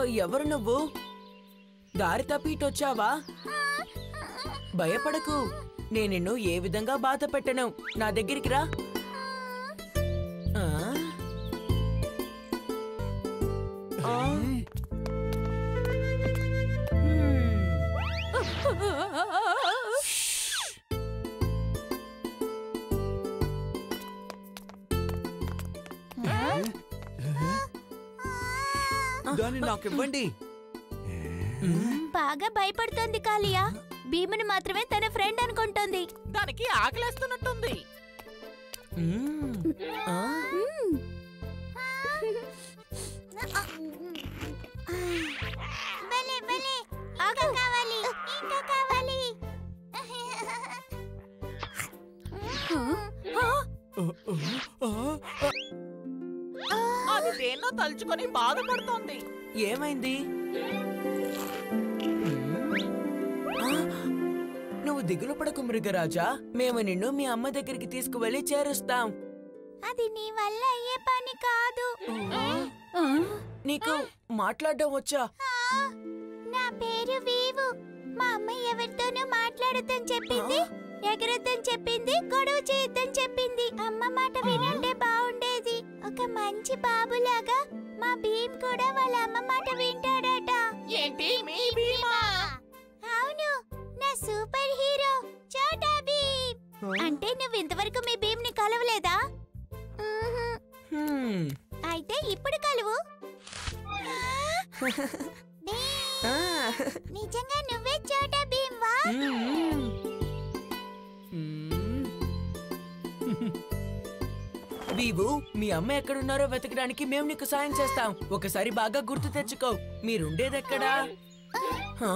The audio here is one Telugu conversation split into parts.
ఎవరు నువ్వు దారి తప్పిటొచ్చావా భయపడకు నేను నిన్ను ఏ విధంగా బాధ పెట్టను నా దగ్గరికి రా ఆ? ఆ? దాన్ని నాకు ఇవ్వండి బాగా భయపడుతోంది కాలియా భీముని మాత్రమే తన ఫ్రెండ్ అనుకుంటోంది దానికి ఆకలేస్తున్నట్టుంది మ్మ్. ఆ? భలే భలే ఇంకా కావాలి ఇంకా కావాలి అది దేన్నో తలుచుకొని బాధపడుతోంది ఏమైంది ఆ? నువ్వు దిగులు పడకు మృగరాజా మేము నిన్ను మీ అమ్మ దగ్గరికి తీసుకువెళ్ళి చేరుస్తాం అది నీ వల్ల అయ్యే పని కాదు నీకు మాట్లాడడం వచ్చా ఆ, నా పేరు వీవు మా అమ్మ ఎవరితోనూ మాట్లాడొద్దని చెప్పింది ఎగరొద్దని చెప్పింది గొడవ చేయొద్దని చెప్పింది అమ్మ మాట వినుంటే బాగుండేది ఒక మంచి బాబులాగా మా భీమ్ కూడా వాళ్ళ అమ్మ మాట వింటాడట ఏంటి మీ భీమా అవును నా సూపర్ హీరో చోటా భీమ్ అంటే నువ్వు ఇంతవరకు మీ భీమ్ ని కలవలేదా మ్మ్హ్. హ్మ్. అయితే ఇప్పుడు కలువు భీమ్, ఆ. నిజంగా నువ్వే చోటా భీమ్ వా మ్మ్. మ్మ్. వీవు మీ అమ్మ ఎక్కడున్నారో వెతకడానికి మేము నీకు సాయం చేస్తాం ఒకసారి బాగా గుర్తు తెచ్చుకో మీరుండేదెక్కడా హా?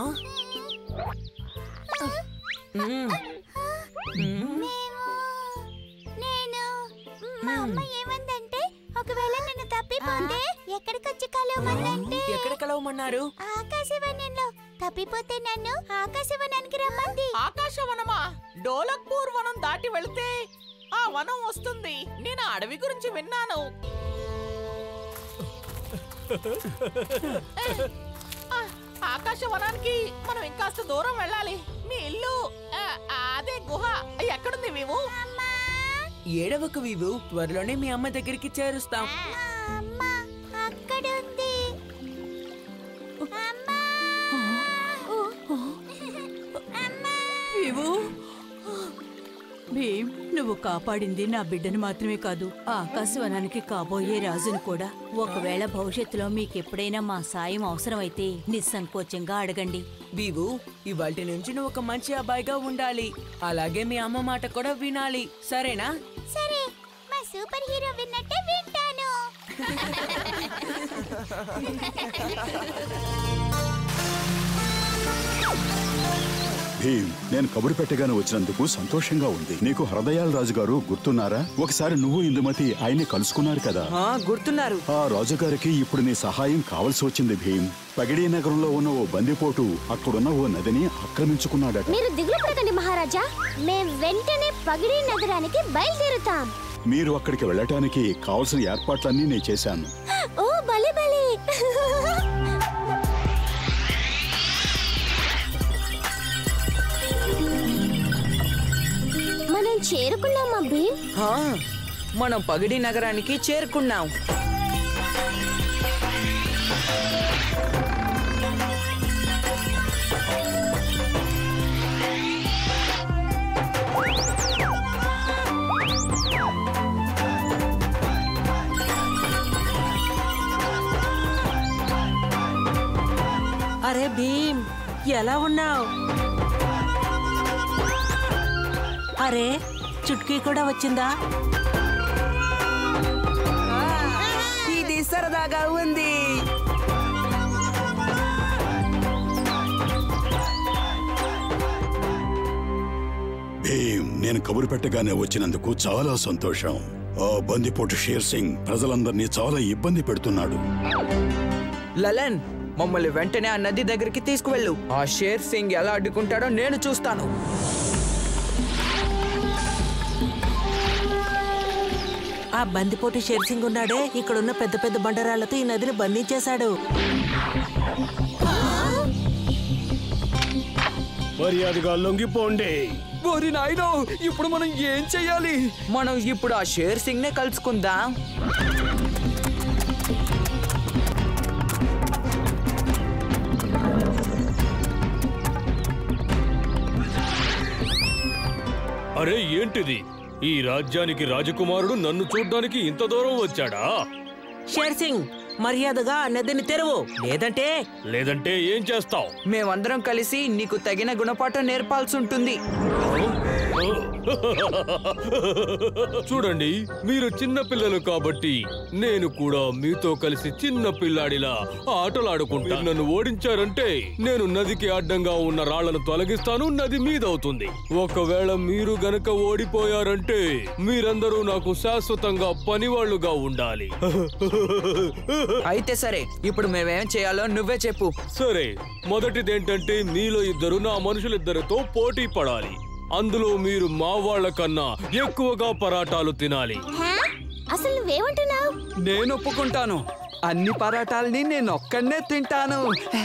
మ్మ్. మ్మ్. మేము నేను మా అమ్మ ఏమందంటే ఒకవేళ నన్ను తప్పిపోతే ఎక్కడికొచ్చి కలవమందంటే ఎక్కడ కలవమన్నారు ఆకాశవనంలో తప్పిపోతే నన్ను ఆకాశవనానికి రమ్మంది ఆకాశవనమా డోలక్పూర్ వనం దాటి వెళితే ఆ వనం వస్తుంది నేను ఆ అడవి గురించి విన్నాను ఆ, ఆకాశవనానికి మనం ఇంకాస్త దూరం వెళ్ళాలి మీ ఇల్లు ఆ, అదే గుహ ఎక్కడుంది మేము అమ్మా ఏడవకు వీవు త్వరలోనే మీ అమ్మ దగ్గరికి చేరుస్తాం అమ్మ అక్కడుంది అమ్మా అమ్మా వీవు భీమ్ నువ్వు కాపాడింది నా బిడ్డను మాత్రమే కాదు ఆ ఆకాశవనానికి కాబోయే రాజును కూడా ఒకవేళ భవిష్యత్తులో మీకెప్పుడైనా మా సాయం అవసరమైతే నిస్సంకోచంగా అడగండి వీవు ఇవాటి నుంచి నువ్వు ఒక మంచి అబ్బాయిగా ఉండాలి అలాగే మీ అమ్మ మాట కూడా వినాలి సరేనా సరే మా సూపర్ హీరో విన్నట్టే వింటాను భీమ్ నేను కబురు పెట్టగానే వచ్చినందుకు సంతోషంగా ఉంది నీకు హృదయాల రాజు గారు గుర్తున్నారా ఒకసారి నువ్వు ఇందుమతి ఆయన్ని కలుసుకున్నారు కదా గుర్తున్నారు ఆ రాజుగారికి ఇప్పుడు నీ సహాయం కావలసి వచ్చింది భీమ్ పగిడీ నగరంలో ఉన్న ఓ బందిపోటు అక్కడున్న ఓ నదిని ఆక్రమించుకున్నాడట మీరు దిగులు పడకండి మహారాజా మేం వెంటనే పగిడి నగరానికి బయలుదేరుతాం మీరు అక్కడికి వెళ్ళటానికి కావలసిన ఏర్పాట్లన్నీ నేను చేశాను ఓ బలి బలి మనం చేరుకున్నామా భీమ్ హా, మనం పగిడి నగరానికి చేరుకున్నాం అరే భీమ్ ఎలా ఉన్నావు అరే చుట్కీ కూడా వచ్చిందా ఇది సరదాగా ఉంది భీమ్ నేను కబురు పెట్టగానే వచ్చినందుకు చాలా సంతోషం ఆ బందిపోటు షేర్ సింగ్ ప్రజలందరినీ చాలా ఇబ్బంది పెడుతున్నాడు లలన్ మమ్మల్ని వెంటనే ఆ నది దగ్గరికి తీసుకువెళ్ళు ఆ షేర్ సింగ్ ఎలా అడ్డుకుంటాడో నేను చూస్తాను ఆ బందిపోటు షేర్సింగ్ ఉన్నాడే ఇక్కడున్న పెద్ద పెద్ద బండరాళ్లతో ఈ నదిని బంధించేశాడు మర్యాదగా లొంగిపోండి ఓరి నాయనో ఇప్పుడు మనం ఏం చెయ్యాలి మనం ఇప్పుడు ఆ షేర్ సింగ్ నే కలుసుకుందాం అరే ఏంటిది ఈ రాజ్యానికి రాజకుమారుడు నన్ను చూడ్డానికి ఇంత దూరం వచ్చాడా షేర్ సింగ్ మర్యాదగా ఆ నదిని తెరువు లేదంటే లేదంటే ఏం చేస్తావు మేమందరం కలిసి నీకు తగిన గుణపాఠం నేర్పాల్సి ఉంటుంది చూడండి మీరు చిన్న పిల్లలు కాబట్టి నేను కూడా మీతో కలిసి చిన్న పిల్లాడిలా ఆటలాడుకుంటా నన్ను ఓడించారంటే నేను నదికి అడ్డంగా ఉన్న రాళ్లను తొలగిస్తాను నది మీదవుతుంది ఒకవేళ మీరు గనక ఓడిపోయారంటే మీరందరూ నాకు శాశ్వతంగా పనివాళ్లుగా ఉండాలి అయితే సరే ఇప్పుడు మేమేం చేయాలో నువ్వే చెప్పు సరే మొదటిదేంటంటే మీలో ఇద్దరు నా మనుషులిద్దరితో పోటీ పడాలి అందులో మీరు మా వాళ్ళ కన్నా ఎక్కువగా పరాటాలు తినాలి హా? అసలు నువ్వేమంటున్నావు నేను ఒప్పుకుంటాను అన్ని పరాటాల్ని నేను ఒక్కడనే తింటాను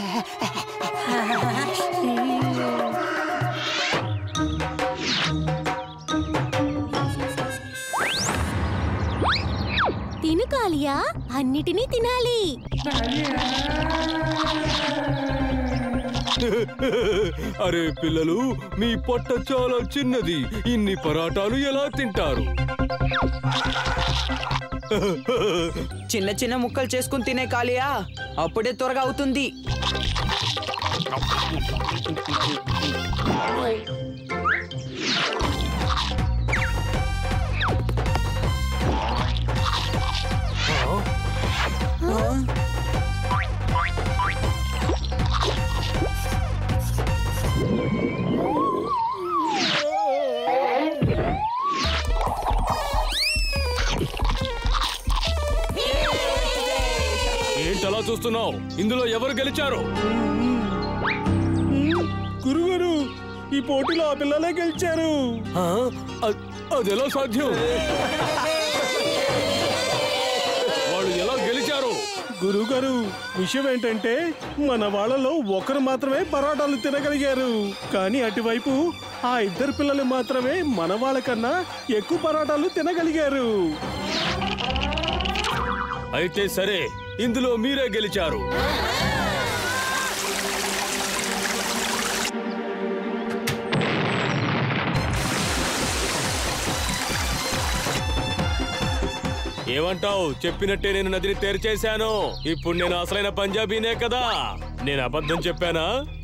తిను కాలియా అన్నిటినీ తినాలి అరే పిల్లలు మీ పొట్ట చాలా చిన్నది ఇన్ని పరాటాలు ఎలా తింటారు చిన్న చిన్న ముక్కలు చేసుకుని తినే కాలియా అప్పుడే త్వరగా అవుతుంది ఏంటలా చూస్తున్నావు ఇందులో ఎవరు గెలిచారు గురుగారు ఈ పోటీలో ఆ పిల్లలే గెలిచారు ఆ? అ- అదెలా సాధ్యం వాళ్ళు ఎలా గెలిచారు గురుగారు విషయం ఏంటంటే మన వాళ్ళలో ఒకరు మాత్రమే పరోటాలు తినగలిగారు కానీ అటువైపు ఆ ఇద్దరు పిల్లలు మాత్రమే మన వాళ్ళకన్నా ఎక్కువ పరోటాలు తినగలిగారు అయితే సరే ఇందులో మీరే గెలిచారు ఏమంటావు చెప్పినట్టే నేను నదిని తెరిచేశాను ఇప్పుడు నేను అసలైన పంజాబీనే కదా నేను అబద్ధం చెప్పానా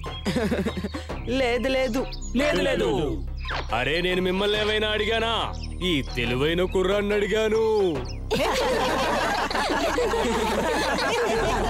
లేదు లేదు లేదు లేదు అరే నేను మిమ్మల్ని ఏమైనా అడిగానా ఈ తెలివైన కుర్రాన్ని అడిగాను